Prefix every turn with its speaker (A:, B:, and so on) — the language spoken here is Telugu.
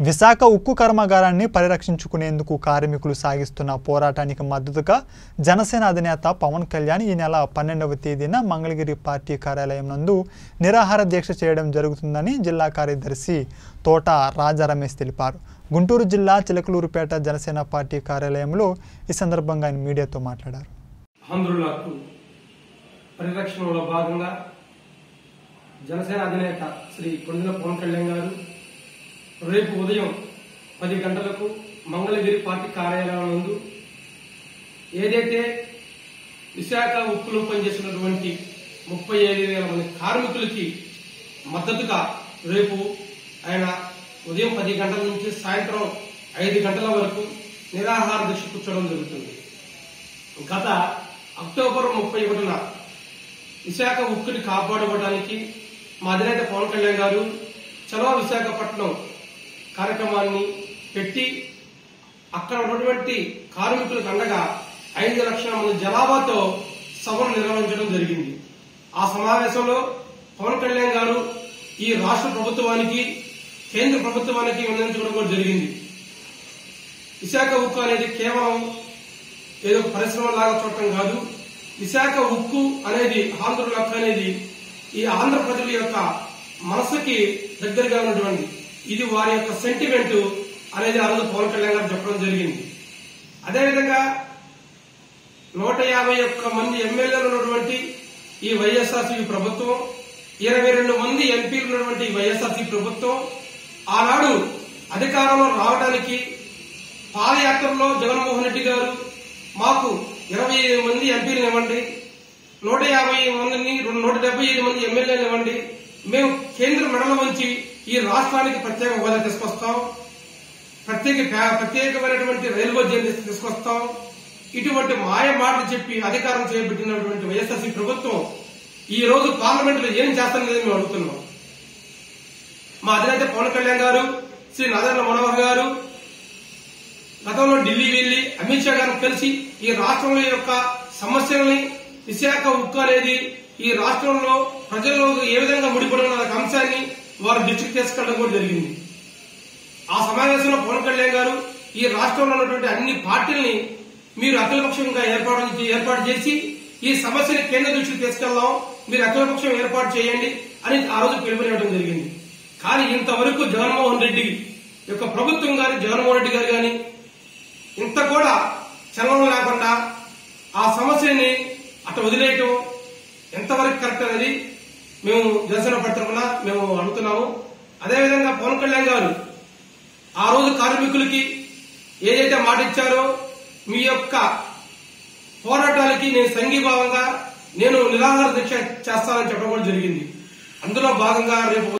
A: విశాఖ ఉక్కు కర్మాగారాన్ని పరిరక్షించుకునేందుకు కార్మికులు సాగిస్తున్న పోరాటానికి మద్దతుగా జనసేన అధినేత పవన్ కళ్యాణ్ ఈ నెల పన్నెండవ తేదీన మంగళగిరి పార్టీ కార్యాలయం నందు నిరాహార దీక్ష చేయడం జరుగుతుందని జిల్లా కార్యదర్శి తోట రాజా రమేష్ తెలిపారు గుంటూరు జిల్లా చిలకలూరుపేట జనసేన పార్టీ కార్యాలయంలో ఈ సందర్భంగా ఆయన మీడియాతో మాట్లాడారు
B: ఆంధ్రుల హక్కు పరిరక్షణలో భాగంగా జనసేన అధినేత శ్రీ కొండల పవన్ కళ్యాణ్ గారు రేపు ఉదయం పది గంటలకు మంగళగిరి పార్టీ కార్యాలయం నందు ఏదైతే విశాఖ ఉక్కులో పనిచేసినటువంటి ముప్పై ఐదు వేల మంది కార్మికులకి మద్దతుగా రేపు ఆయన ఉదయం పది గంటల నుంచి సాయంత్రం ఐదు గంటల వరకు నిరాహార దీక్ష కూర్చోవడం జరుగుతుంది గత అక్టోబర్ ముప్పై ఒకటిన విశాఖ ఉక్కుని కాపాడుకోవడానికి మా అధినేత పవన్ కళ్యాణ్ గారు చలో విశాఖపట్నం కార్యక్రమాన్ని పెట్టి అక్కడ ఉన్నటువంటి కార్మికులకు అండగా ఐదు లక్షల మంది జనాభాతో సభను నిర్వహించడం జరిగింది ఆ సమావేశంలో పవన్ కళ్యాణ్ గారు ఈ రాష్ట్ర ప్రభుత్వానికి కేంద్ర ప్రభుత్వానికి విన్నవించడం కూడా జరిగింది విశాఖ ఉక్కు అనేది కేవలం ఏదో పరిశ్రమ లాగా చూడటం కాదు విశాఖ ఉక్కు అనేది ఆంధ్రుల హక్కు అనేది ఈ ఆంధ్ర ప్రజల యొక్క మనసుకి దగ్గరగా ఉన్నటువంటి ఇది వారి యొక్క సెంటిమెంట్ అనేది ఆ రోజు పవన్ కళ్యాణ్ గారు చెప్పడం జరిగింది అదేవిధంగా నూట యాభై ఒక్క మంది ఎమ్మెల్యేలు ఉన్నటువంటి ఈ వైఎస్ఆర్సీపీ ప్రభుత్వం ఇరవై రెండు మంది ఎంపీలు ఉన్నటువంటి ఈ వైఎస్ఆర్సీ ప్రభుత్వం ఆనాడు అధికారంలో రావడానికి పాదయాత్రలో జగన్మోహన్ రెడ్డి గారు మాకు ఇరవై ఐదు మంది ఎంపీలు ఇవ్వండి నూట యాభై మందిని నూట డెబ్బై ఐదు మంది ఎమ్మెల్యేలు ఇవ్వండి మేము కేంద్ర మెడల వంచి ఈ రాష్ట్రానికి ప్రత్యేక హోదా తీసుకొస్తాం ప్రత్యేక ప్రత్యేకమైనటువంటి రైల్వే జోన్ తీసుకొస్తాం ఇటువంటి మాయ మాటలు చెప్పి అధికారం చేపట్టినటువంటి వైఎస్ఆర్సీ ప్రభుత్వం ఈ రోజు పార్లమెంట్ లో ఏం చేస్తారని మేము అడుగుతున్నాం మా అధినేత పవన్ కళ్యాణ్ గారు శ్రీ నారాయణ మనోహర్ గారు గతంలో ఢిల్లీ వెళ్లి అమిత్ షా గారిని కలిసి ఈ రాష్ట్రంలో యొక్క సమస్యల్ని విశాఖ ఉక్కు అనేది ఈ రాష్ట్రంలో ప్రజల్లో ఏ విధంగా ముడిపడి ఉన్న ఒక అంశాన్ని వారు దృష్టికి తీసుకెళ్లడం కూడా జరిగింది ఆ సమావేశంలో పవన్ కళ్యాణ్ గారు ఈ రాష్ట్రంలో ఉన్నటువంటి అన్ని పార్టీల్ని మీరు అఖిలపక్షంగా ఏర్పాటు చే- ఏర్పాటు చేసి ఈ సమస్యని కేంద్ర దృష్టికి తీసుకెళ్దాం మీరు అఖిలపక్షం ఏర్పాటు చేయండి అని ఆ రోజు పిలుపునివ్వడం జరిగింది కానీ ఇంతవరకు జగన్మోహన్ రెడ్డి యొక్క ప్రభుత్వం గాని జగన్మోహన్ రెడ్డి గారు గాని ఇంత కూడా చలనం లేకుండా ఆ సమస్యని అట్ట వదిలేయటం ఎంతవరకు కరెక్ట్ అనేది మేము జనసేన పార్టీ తరఫున మేము అడుగుతున్నాము అదేవిధంగా పవన్ కళ్యాణ్ గారు ఆ రోజు కార్మికులకి ఏదైతే మాట ఇచ్చారో మీ యొక్క పోరాటాలకి నేను సంఘీభావంగా నేను నిరాహార దీక్ష చేస్తానని చెప్పడం కూడా జరిగింది అందులో భాగంగా రేపు